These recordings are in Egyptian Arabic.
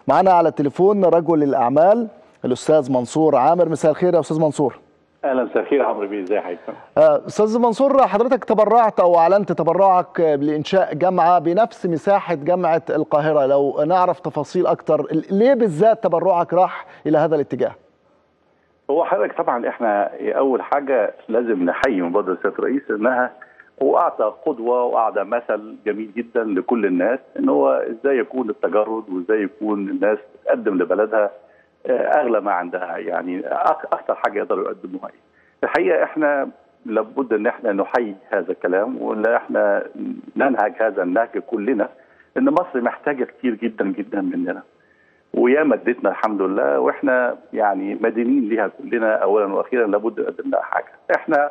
معنا على التليفون رجل الاعمال الاستاذ منصور عامر مساء الخير يا استاذ منصور اهلا مساء الخير عمرو بيه ازي حضرتك استاذ منصور حضرتك تبرعت او اعلنت تبرعك لانشاء جامعه بنفس مساحه جامعه القاهره لو نعرف تفاصيل اكتر ليه بالذات تبرعك راح الى هذا الاتجاه هو حضرتك طبعا احنا اول حاجه لازم نحيي مبادره سياده الرئيس انها هو اعطى قدوه واعطى مثل جميل جدا لكل الناس ان هو ازاي يكون التجرد وازاي يكون الناس تقدم لبلدها اغلى ما عندها يعني اكثر حاجه يقدروا يقدموها ايه. الحقيقه احنا لابد ان احنا نحيي هذا الكلام وان احنا ننهج هذا النهج كلنا ان مصر محتاجه كتير جدا جدا مننا. ويا مدتنا الحمد لله واحنا يعني مدينين ليها كلنا اولا واخيرا لابد نقدم لها حاجه. احنا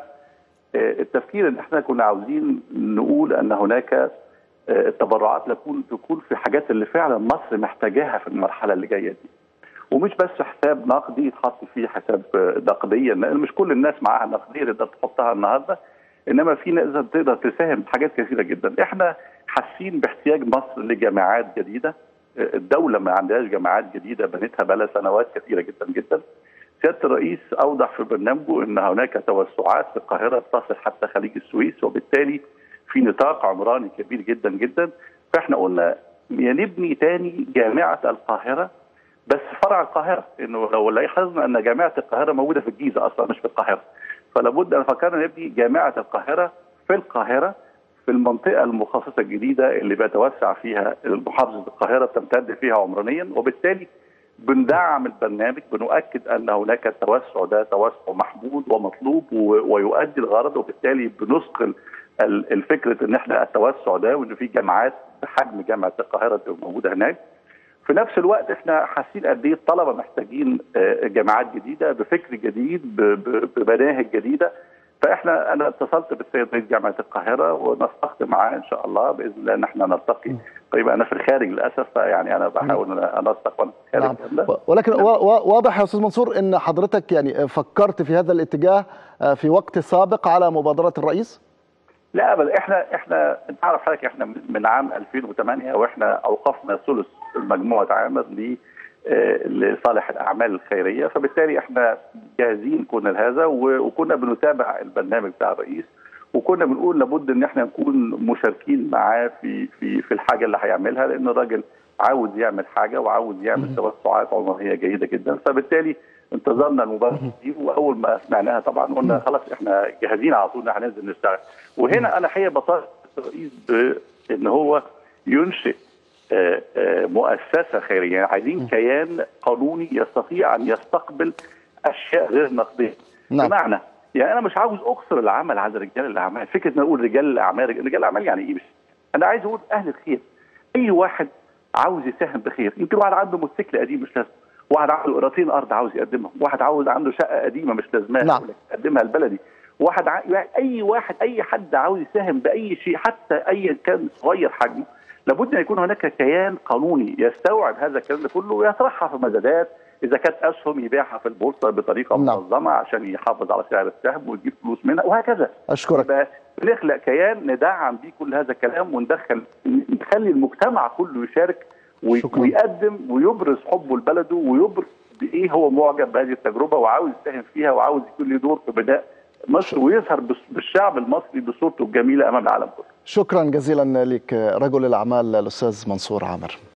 التفكير ان احنا كنا عاوزين نقول ان هناك التبرعات تكون تكون في حاجات اللي فعلا مصر محتاجاها في المرحله اللي جايه دي. ومش بس حساب نقدي يتحط فيه حساب نقديه مش كل الناس معاها نقديه تقدر تحطها النهارده انما في ناس تقدر تساهم في حاجات كثيره جدا احنا حاسين باحتياج مصر لجامعات جديده الدوله ما عندهاش جامعات جديده بنتها بقى سنوات كثيره جدا جدا سياده الرئيس اوضح في برنامجه ان هناك توسعات في القاهره تصل حتى خليج السويس وبالتالي في نطاق عمراني كبير جدا جدا فاحنا قلنا يا نبني تاني جامعه القاهره بس فرع القاهره انه لو لاحظنا ان جامعه القاهره موجوده في الجيزه اصلا مش في القاهره فلابد ان فكرنا نبني جامعه القاهره في القاهره في المنطقه المخصصه الجديده اللي بيتوسع فيها محافظه القاهره تمتد فيها عمرانيا وبالتالي بندعم البرنامج بنؤكد ان هناك التوسع ده توسع محمود ومطلوب ويؤدي الغرض وبالتالي بنثقل الفكره ان احنا التوسع ده وان في جامعات بحجم جامعه القاهره موجوده هناك في نفس الوقت احنا حاسين قد ايه الطلبه محتاجين جامعات جديده بفكر جديد بمناهج جديده فاحنا انا اتصلت بالسيد رئيس جامعه القاهره ونسقت معاه ان شاء الله باذن الله ان احنا نلتقي طيب انا في الخارج للاسف فيعني انا بحاول انسق وانا في الخارج نعم. ولكن نعم. واضح يا استاذ منصور ان حضرتك يعني فكرت في هذا الاتجاه في وقت سابق على مبادره الرئيس؟ لا ابدا احنا احنا انت عارف حضرتك احنا من عام 2008 واحنا اوقفنا ثلث مجموعه عامر لصالح الاعمال الخيريه فبالتالي احنا جاهزين كنا لهذا وكنا بنتابع البرنامج بتاع الرئيس وكنا بنقول لابد ان احنا نكون مشاركين معاه في في في الحاجه اللي هيعملها لان الراجل عاوز يعمل حاجه وعاوز يعمل توسعات عمرانيه جيده جدا فبالتالي انتظرنا المبادره دي واول ما سمعناها طبعا قلنا خلاص احنا جاهزين على طول هننزل نشتغل وهنا انا حقيقه بطالب الرئيس بان هو ينشئ مؤسسه خيريه يعني عايزين كيان قانوني يستطيع ان يستقبل اشياء غير نقديه نعم. بمعنى يعني انا مش عاوز اقصر العمل على رجال الاعمال فكره ان اقول رجال الاعمال رجال الاعمال يعني ايه مش انا عايز اقول اهل الخير اي واحد عاوز يساهم بخير يمكن واحد عنده موتوسيكل قديم مش لازم واحد عنده قراطين ارض عاوز يقدمها واحد عاوز عنده شقه قديمه مش لازمها نعم. يقدمها البلدي واحد ع... يعني اي واحد اي حد عاوز يساهم باي شيء حتى ايا كان صغير حجمه لابد ان يكون هناك كيان قانوني يستوعب هذا الكلام ده كله ويطرحها في مزادات اذا كانت اسهم يبيعها في البورصه بطريقه نعم. منظمه عشان يحافظ على سعر السهم ويجيب فلوس منها وهكذا اشكرك بنخلق كيان ندعم بيه كل هذا الكلام وندخل نخلي المجتمع كله يشارك وي... ويقدم ويبرز حبه لبلده ويبرز بايه هو معجب بهذه التجربه وعاوز يساهم فيها وعاوز يكون له دور في بناء مصر ويظهر بالشعب المصري بصورته الجميله امام العالم كله. شكرا جزيلا لك رجل الاعمال الاستاذ منصور عامر.